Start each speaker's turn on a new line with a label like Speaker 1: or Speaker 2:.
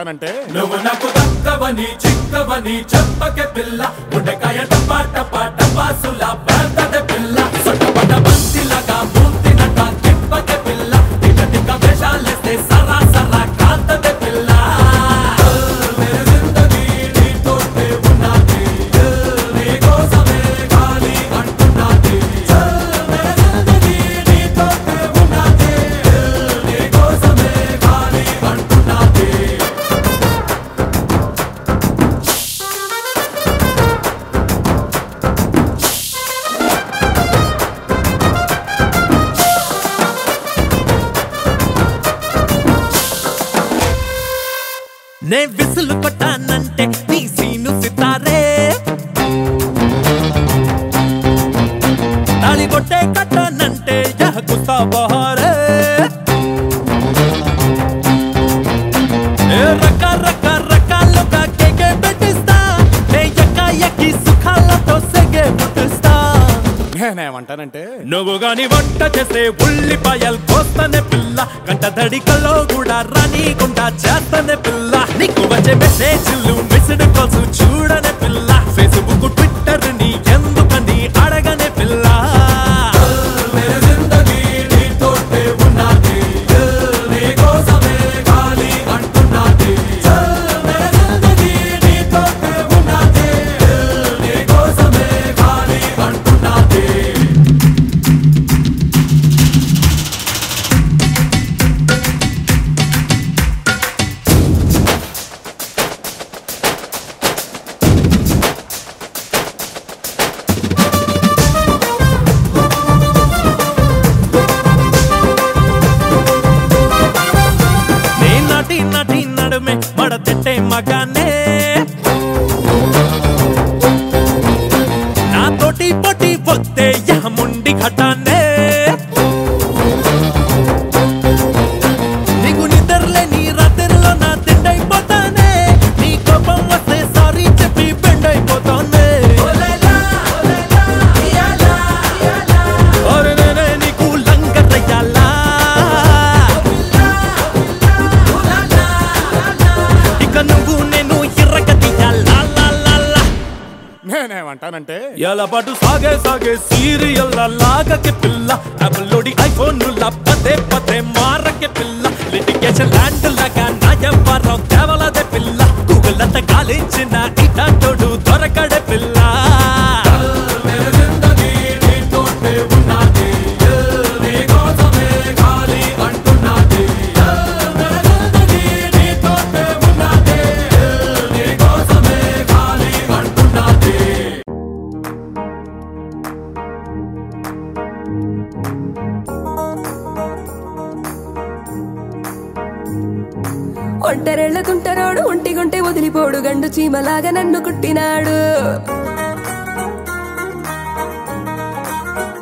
Speaker 1: నేనేమంటానంటే
Speaker 2: నువ్వు నాకు దక్కవని చిక్కవని చెప్పకే పిల్ల గుండెకాయ టపా టపా టపాసుల పేదదే పిల్ల సొట్టపట బంతిలాగా మూర్తినట తిప్పకే పిల్ల టిక టిక వేషాలేస్తే సరా సరా కాంతదే పిల్ల మేరే జిందగీ నీతోటే ఉన్నది నీకోసమే ఖాళీ అంటున్నది మేరే జిందగీ నీతోటే ఉన్నది నీకోసమే ఖాళీ అంటున్నది
Speaker 3: నే విసులు కొట్టానంటే నీ సీను సితారే తాళి కొట్టే కట్టానంటే యహ గుస్తా బహారే ఏ రక రక రకాలుగా కేకే పెట్టిస్తా నే ఎక్క ఎక్కి సుఖాలతో సెగే పుట్టిస్తా
Speaker 1: నేనేమంటానంటే
Speaker 3: నువ్వు గాని వంట చేసే ఉల్లిపాయలు కోస్తనే పిల్ల కంట దడికల్లో కూడా రానీకుండా చేస్తనే పిల్ల నీకు వచ్చే మెసేజ్లు మిస్డ్ కాల్స్ చూడనే పిల్ల ఫేస్బుక్ ట్విట్టర్ ని ఎందుకని అడగనే పిల్ల
Speaker 2: మేరే జిందగీ నీతోటే ఉన్నది నీకోసమే ఖాళీ అంటున్నది మేరే జిందగీ నీతోటే ఉన్నది నీకోసమే ఖాళీ అంటున్నది
Speaker 3: నీ నటి నటి నడుమే మడతెట్టే మగానే నాతోటి పొట్టి పొత్తే యహముండి ఘటానే నీకు నిద్రలేని రాత్రిలో నా తిండైపోతానే నీ కోపం వస్తే సారీ చెప్పి బెండైపోతానే ఒరే నేనే నీకు లంగరయ్యాలా ఇక నువ్వు నేను ఎర్రగతియాలా లా లా లా
Speaker 1: నేనేమంటానంటే
Speaker 3: ఎలబడు సాగే సాగే సీరియల్ లాగకే పిల్ల అప్లోడి ఐఫోన్ పదే పదే మారకే పిల్ల లిటిగేషన్ ల్యాండ్ లాగా నా ఎవ్వరం కేవలదే పిల్ల గూగుల్ అంతా కాలించిన ఇటాటోడు దొరకడే పిల్ల
Speaker 2: మేరే జిందగీ నీతోటే ఉన్నది నీకోసమే ఖాళీ అంటున్నది మేరే జిందగీ నీతోటే ఉన్నది నీకోసమే ఖాళీ అంటున్నది
Speaker 4: ఒంటరెళ్ళ తుంటరోడు ఒంటిగుంటే వదిలిపోడు గండు చీమలాగా నన్ను కుట్టినాడు